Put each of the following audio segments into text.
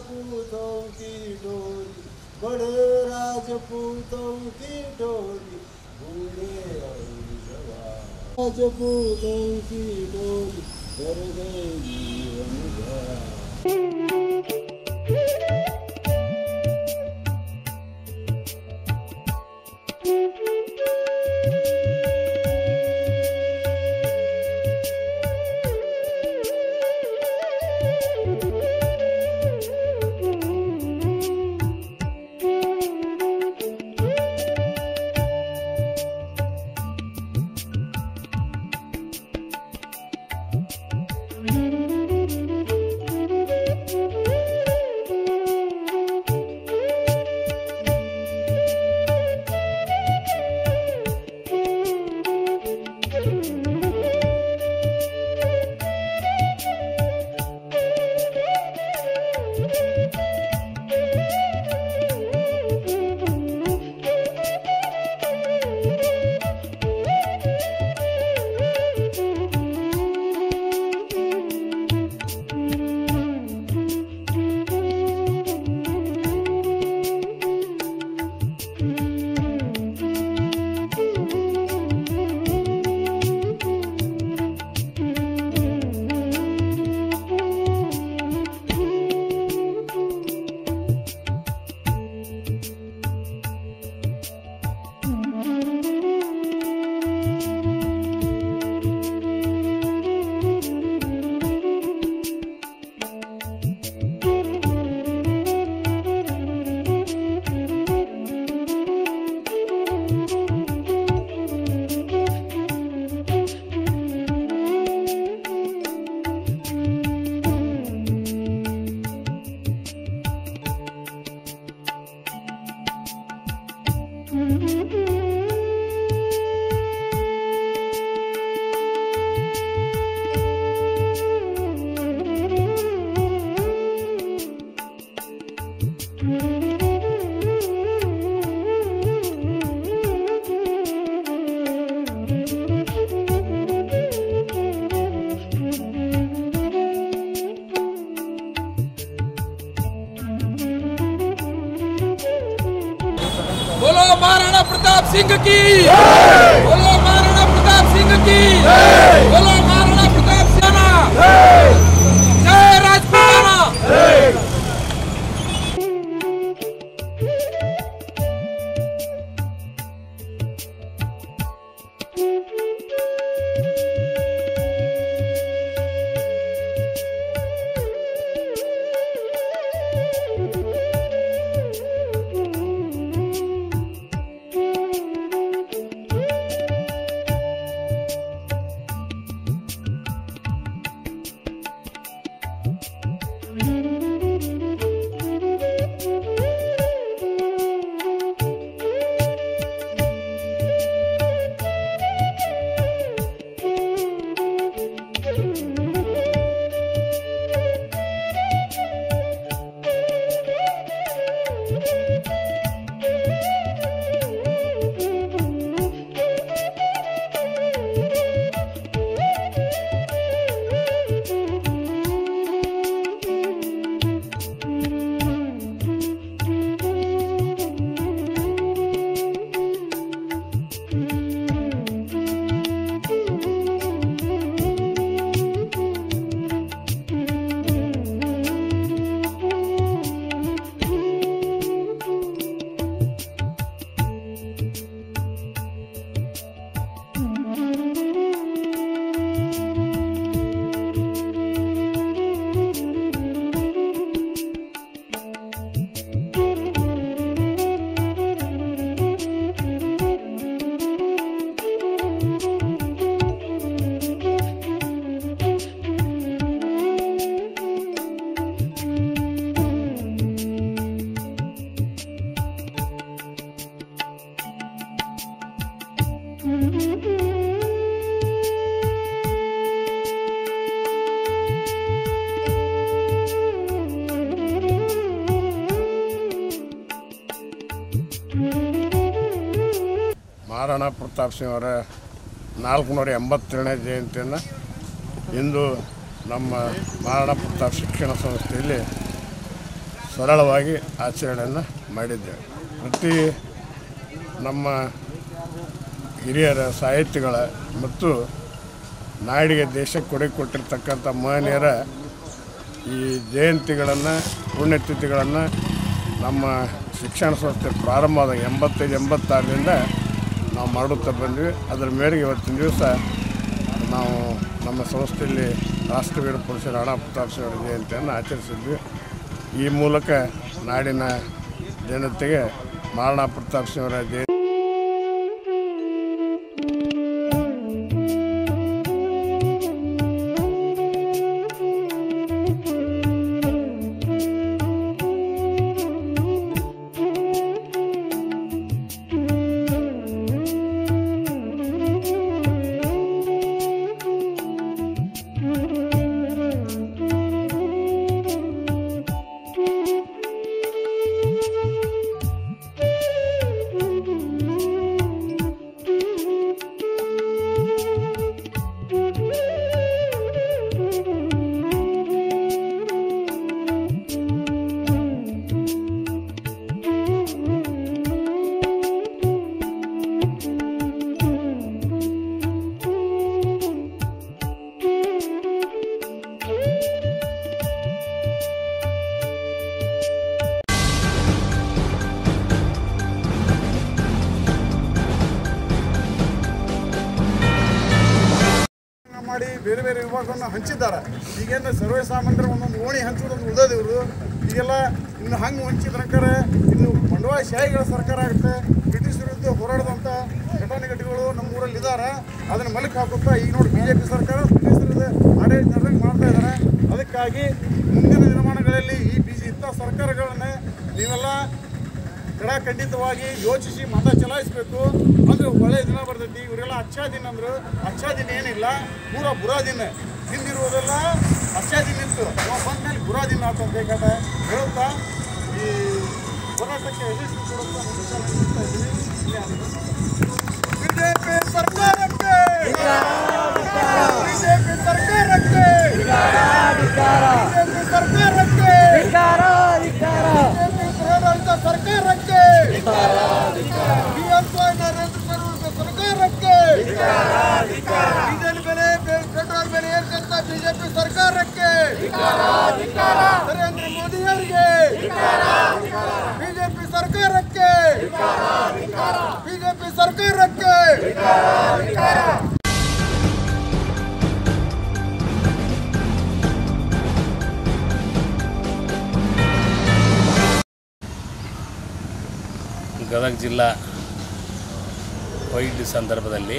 राजपूतों की डोरी बड़े राजपूतों की डोरी बूढ़े और जवान राजपूतों की डोरी कर गए जीवन भर बोलो महाराणा प्रताप सिंह की बोलो महाराणा प्रताप सिंह की बोलो महाराणा प्रताप सेना जय राजपुताना ಮಹಾರಾಣಾ ಪ್ರತಾಪ್ ಸಿಂಗ್ ಅವರ ನಾಲ್ಕುನೂರ ಎಂಬತ್ತೇಳನೇ ಜಯಂತಿಯನ್ನು ಇಂದು ನಮ್ಮ ಮಹಾರಾಣಾ ಪ್ರತಾಪ್ ಶಿಕ್ಷಣ ಸಂಸ್ಥೆಯಲ್ಲಿ ಸರಳವಾಗಿ ಆಚರಣೆಯನ್ನು ಮಾಡಿದ್ದೇವೆ ಪ್ರತಿ ನಮ್ಮ ಹಿರಿಯರ ಸಾಹಿತ್ಯಗಳ ಮತ್ತು ನಾಡಿಗೆ ದೇಶಕ್ಕೆ ಕೊಡುಗೆ ಕೊಟ್ಟಿರ್ತಕ್ಕಂಥ ಮಹನೀಯರ ಈ ಜಯಂತಿಗಳನ್ನು ಪುಣ್ಯತಿಥಿಗಳನ್ನು ನಮ್ಮ ಶಿಕ್ಷಣ ಸಂಸ್ಥೆ ಪ್ರಾರಂಭ ಆದ ಎಂಬತ್ತೈದು ಎಂಬತ್ತಾರರಿಂದ ನಾವು ಮಾಡುತ್ತಾ ಬಂದ್ವಿ ಅದರ ಮೇರೆಗೆ ಇವತ್ತಿನ ದಿವಸ ನಾವು ನಮ್ಮ ಸಂಸ್ಥೆಯಲ್ಲಿ ರಾಷ್ಟ್ರವೀರ ಪುರುಷ ರಾಣಾ ಪ್ರತಾಪ್ ಸಿಂಗ್ ಅವರ ಜಯಂತಿಯನ್ನು ಆಚರಿಸಿದ್ವಿ ಈ ಮೂಲಕ ನಾಡಿನ ಜನತೆಗೆ ಮಹಾರಾಣಾ ಪ್ರತಾಪ್ ಸಿಂಗ್ ಅವರ ಜಯಂತಿ ಮಾಡಿ ಬೇರೆ ಬೇರೆ ವಿಭಾಗವನ್ನು ಹಂಚಿದ್ದಾರೆ ಈಗೇನು ಸರ್ವೇ ಸಾಮಾನ್ಯರು ಒಂದೊಂದು ಓಣಿ ಹಂಚೋದೊಂದು ಉಳಿದೋದು ಇವರು ಈಗೆಲ್ಲ ಇನ್ನು ಹಂಗೆ ಹಂಚಿದ್ರಂಕರ ಇದು ಬಂಡವಾಳಶಾಹಿಗಳ ಸರ್ಕಾರ ಆಗುತ್ತೆ ಬ್ರಿಟಿಷ್ ವಿರುದ್ಧ ಹೋರಾಡಿದಂಥ ಘಟನೆಘಟಿಗಳು ನಮ್ಮ ಊರಲ್ಲಿ ಇದ್ದಾರೆ ಅದನ್ನು ಮಲಕ್ ಹಾಕುತ್ತಾ ಈಗ ನೋಡಿ ಬಿ ಜೆ ಪಿ ಸರ್ಕಾರ ಬ್ರಿಟಿಷರದ ಆಡಳಿತ ಮಾಡ್ತಾ ಇದ್ದಾರೆ ಅದಕ್ಕಾಗಿ ಮುಂದಿನ ದಿನಮಾನಗಳಲ್ಲಿ ಈ ಬಿ ಇಂಥ ಸರ್ಕಾರಗಳನ್ನೇ ನೀವೆಲ್ಲ ಖಂಡಿತವಾಗಿ ಯೋಚಿಸಿ ಮತ ಚಲಾಯಿಸಬೇಕು ಅಂದ್ರೆ ಒಳ್ಳೆ ದಿನ ಬರ್ತೈತಿ ಇವರೆಲ್ಲ ಅಚ್ಚಾ ದಿನ ಅಂದ್ರೆ ಅಚ್ಚಾ ದಿನ ಏನಿಲ್ಲ ಪೂರ ಬುರಾ ದಿನ ಹಿಂದಿರುವುದೆಲ್ಲ ಅಚ್ಚಾ ದಿನ ಇತ್ತು ನಾವು ಬಂದ್ಮೇಲೆ ಬುರಾ ದಿನ ಆಗ್ತಂತ ಬೇಕಾದ್ರೆ ಹೇಳುತ್ತಾ ಈ ಹೋರಾಟಕ್ಕೆ ಯಶಸ್ವಿ ಕೊಡುತ್ತಾ ಬಿಜೆಪಿ ಸರ್ಕಾರಕ್ಕೆ ಬಿಜೆಪಿ ಸರ್ಕಾರಕ್ಕೆ ಬಿಜೆಪಿ ಸರ್ಕಾರಕ್ಕೆ ಬಿಜೆಪಿ ದುರಾಡಳಿತ ಸರ್ಕಾರಕ್ಕೆ ಬಿಎಸ್ವೈ ನರೇಂದ್ರ ಮೋದಿ ಸರ್ಕಾರಕ್ಕೆ ಡೀಸೆಲ್ ಬೆಲೆ ಬೆ- ಪೆಟ್ರೋಲ್ ಬೆಲೆ ಏರ್ಸಂತ ಬಿಜೆಪಿ ಸರ್ಕಾರಕ್ಕೆ ನರೇಂದ್ರ ಮೋದಿ ಅವರಿಗೆ ಬಿಜೆಪಿ ಸರ್ಕಾರಕ್ಕೆ ಬಿಜೆಪಿ ಸರ್ಕಾರಕ್ಕೆ ಗದಗ ಜಿಲ್ಲಾ ಕೋವಿಡ್ ಸಂದರ್ಭದಲ್ಲಿ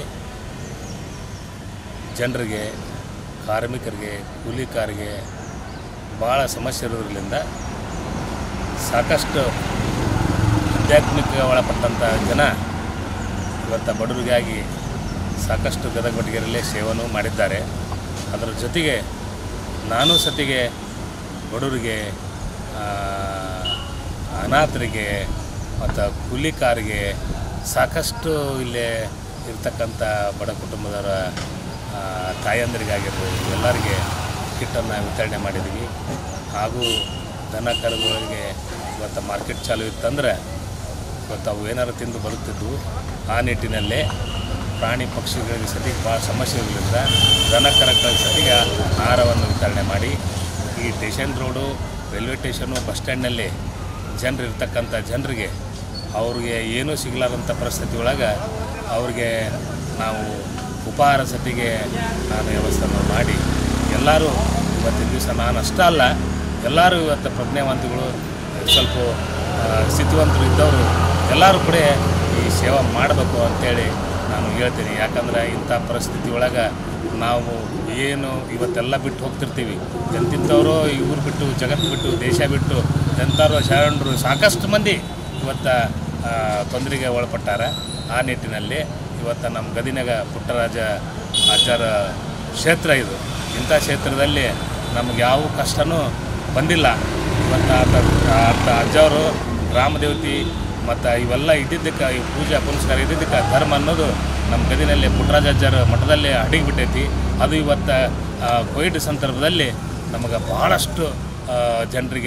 ಜನರಿಗೆ ಕಾರ್ಮಿಕರಿಗೆ ಕೂಲಿಕಾರರಿಗೆ ಭಾಳ ಸಮಸ್ಯೆ ಇರೋದ್ರಿಂದ ಸಾಕಷ್ಟು ಆಧ್ಯಾತ್ಮಿಕ ಒಳಪಟ್ಟಂಥ ಜನ ಇವತ್ತು ಬಡವರಿಗಾಗಿ ಸಾಕಷ್ಟು ಗದಗ ಬಟಗೇರಿಯಲ್ಲೇ ಸೇವೆನೂ ಮಾಡಿದ್ದಾರೆ ಅದರ ಜೊತೆಗೆ ನಾನು ಸತಿಗೆ ಬಡವರಿಗೆ ಆ, ಅನಾಥರಿಗೆ ಮತ್ತು ಕೂಲಿಕಾರಿಗೆ ಸಾಕಷ್ಟು ಇಲ್ಲೇ ಇರ್ತಕ್ಕಂಥ ಬಡ ಕುಟುಂಬದವರ ಆ, ತಾಯಂದಿರಿಗಾಗಿರ್ಬೋದು ಎಲ್ಲರಿಗೆ ಕಿಟ್ಟನ್ನು ವಿತರಣೆ ಮಾಡಿದ್ದೀವಿ ಹಾಗೂ ದನ ಕರುಗಳಿಗೆ ಇವತ್ತು ಮಾರ್ಕೆಟ್ ಚಾಲು ಇತ್ತಂದ್ರೆ ಇವತ್ತು ಅವು ಏನಾರು ತಿಂದು ಬರುತ್ತಿದ್ವು ಆ ನಿಟ್ಟಿನಲ್ಲೇ ಪ್ರಾಣಿ ಪಕ್ಷಿಗಳಿಗೆ ಸತಿಗೆ ಭಾಳ ಸಮಸ್ಯೆ ಇರೋದ್ರಿಂದ ದನ ಕರಗಳಿಗೆ ಸತಿಗೆ ಆಹಾರವನ್ನು ವಿತರಣೆ ಮಾಡಿ ಈ station road railway station bus ಸ್ಟ್ಯಾಂಡ್ನಲ್ಲಿ ಜನರು ಇರ್ತಕ್ಕಂಥ ಜನರಿಗೆ ಅವ್ರಿಗೆ ಏನೂ ಸಿಗಲಾರಂಥ ಪರಿಸ್ಥಿತಿ ಒಳಗೆ ಅವ್ರಿಗೆ ನಾವು ಉಪಹಾರ ಸತಿಗೆ ನಾನು ವ್ಯವಸ್ಥೆಯನ್ನು ಮಾಡಿ ಎಲ್ಲರೂ ಇವತ್ತಿನ ದಿವಸ ನಾನು ಅಷ್ಟೇ ಅಲ್ಲ ಎಲ್ಲರೂ ಇವತ್ತು ಪ್ರಜ್ಞಾವಂತಿಗಳು ಸ್ವಲ್ಪ ಆ, ಸ್ಥಿತಿವಂತರು ಇದ್ದವರು ಎಲ್ಲರೂ ಕೂಡ ಈ ಸೇವೆ ಮಾಡಬೇಕು ಅಂತೇಳಿ ನಾನು ಹೇಳ್ತೀನಿ ಯಾಕಂದ್ರೆ ಇಂಥ ಪರಿಸ್ಥಿತಿ ಒಳಗೆ ನಾವು ಏನು ಇವತ್ತೆಲ್ಲ ಬಿಟ್ಟು ಹೋಗ್ತಿರ್ತೀವಿ ಎಂತಿಂಥವರು ಈ ಊರು ಬಿಟ್ಟು ಜಗತ್ತು ಬಿಟ್ಟು ದೇಶ ಬಿಟ್ಟು ಎಂಥವ್ರು ಶರಣರು ಸಾಕಷ್ಟು ಮಂದಿ ಇವತ್ತು ತೊಂದರೆಗೆ ಒಳಪಟ್ಟಾರ ಆ ನಿಟ್ಟಿನಲ್ಲಿ ಇವತ್ತು ನಮ್ಮ ಗದಿನಾಗ ಪುಟ್ಟರಾಜ ಆಚಾರ ಕ್ಷೇತ್ರ ಇದು ಇಂಥ ಕ್ಷೇತ್ರದಲ್ಲಿ ನಮ್ಗೆ ಯಾವ ಕಷ್ಟನೂ ಬಂದಿಲ್ಲ ಇವತ್ತು ಆತ ಆತ ಅಜ್ಜವರು ಗ್ರಾಮ ದೇವತಿ ಮತ್ತು ಇವೆಲ್ಲ ಇದ್ದಿದ್ದಕ್ಕೆ ಈ ಪೂಜೆ ಪುನಸ್ಕಾರ ಇದ್ದಿದ್ದಕ್ಕೆ ಧರ್ಮ ಅನ್ನೋದು ನಮ್ಮ ಗದಿನಲ್ಲಿ ಪುಟ್ಟರಾಜ ಅಜ್ಜರ ಮಠದಲ್ಲೇ ಅಡಿಗೆ ಬಿಟ್ಟೈತಿ ಅದು ಇವತ್ತು ಕೋವಿಡ್ ಸಂದರ್ಭದಲ್ಲಿ ನಮಗೆ ಭಾಳಷ್ಟು ಜನರಿಗೆ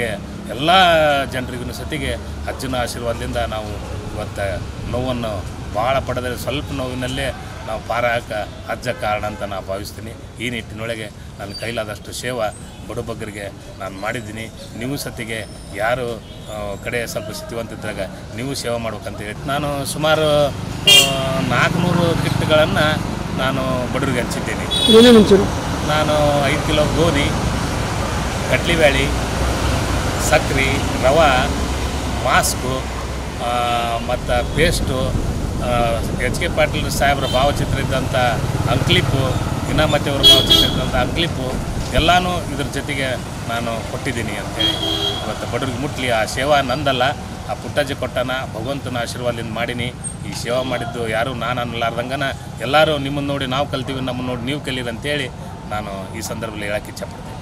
ಎಲ್ಲ ಜನರಿಗೂ ಸತಿಗೆ ಅಜ್ಜನ ಆಶೀರ್ವಾದದಿಂದ ನಾವು ಇವತ್ತು ನೋವನ್ನು ಭಾಳ ಪಡೆದರೆ ಸ್ವಲ್ಪ ನೋವಿನಲ್ಲೇ ನಾವು ಪಾರಾಕ ಅಜ್ಜ ಕಾರಣ ಅಂತ ನಾನು ಭಾವಿಸ್ತೀನಿ ಈ ನಿಟ್ಟಿನೊಳಗೆ ನನ್ನ ಕೈಲಾದಷ್ಟು ಸೇವಾ ಬಡಬಗ್ಗರಿಗೆ ನಾನು ಮಾಡಿದ್ದೀನಿ ನೀವು ಸತಿಗೆ ಯಾರು ಆ, ಕಡೆ ಸ್ವಲ್ಪ ಸ್ಥಿತಿವಂತಿದ್ದಾಗ ನೀವು ಸೇವೆ ಮಾಡ್ಬೇಕಂತ ಹೇಳಿ ನಾನು ಸುಮಾರು ನಾಲ್ಕುನೂರು ಕಿಟ್ಗಳನ್ನು ನಾನು ಬಡವರಿಗೆ ಹಂಚಿದ್ದೀನಿ ಏನೇನು ಹಂಚಿರಿ ನಾನು ಐದು ಕಿಲೋ ಗೋಧಿ ಕಡ್ಲಿಬ್ಯಾಳಿ ಸಕ್ರೆ ರವೆ ಮಾಸ್ಕು ಮತ್ತು ಪೇಸ್ಟು ಎಚ್ ಕೆ ಪಾಟೀಲ್ ಸಾಹೇಬ್ರ ಭಾವಚಿತ್ರ ಇದ್ದಂಥ ಅಂಕ್ಲಿಪ್ಪು ಇನ್ನಾಮತಿ ಅವರ ಭಾವಚಿತ್ರ ಇದ್ದಂಥ ಅಂಕ್ಲಿಪ್ಪು ಎಲ್ಲನೂ ಇದ್ರ ಜೊತೆಗೆ ನಾನು ಕೊಟ್ಟಿದ್ದೀನಿ ಅಂತೇಳಿ ಇವತ್ತು ಬಡವ್ರಿಗೆ ಮುಟ್ಲಿ ಆ ಸೇವಾ ನಂದಲ್ಲ ಆ ಪುಟ್ಟಜ್ಜಿ ಕೊಟ್ಟನ ಭಗವಂತನ ಆಶೀರ್ವಾದದಿಂದ ಮಾಡೀನಿ ಈ ಸೇವಾ ಮಾಡಿದ್ದು ಯಾರು ನಾನು ಅನ್ನಲಾರ್ದಂಗನ ಎಲ್ಲರೂ ನಿಮ್ಮನ್ನು ನೋಡಿ ನಾವು ಕಲ್ತೀವಿ ನಮ್ಮನ್ನು ನೋಡಿ ನೀವು ಕಲೀರಿ ಅಂತೇಳಿ ನಾನು ಈ ಸಂದರ್ಭದಲ್ಲಿ ಹೇಳಕ್ಕೆ ಇಚ್ಛಪಡ್ತೀನಿ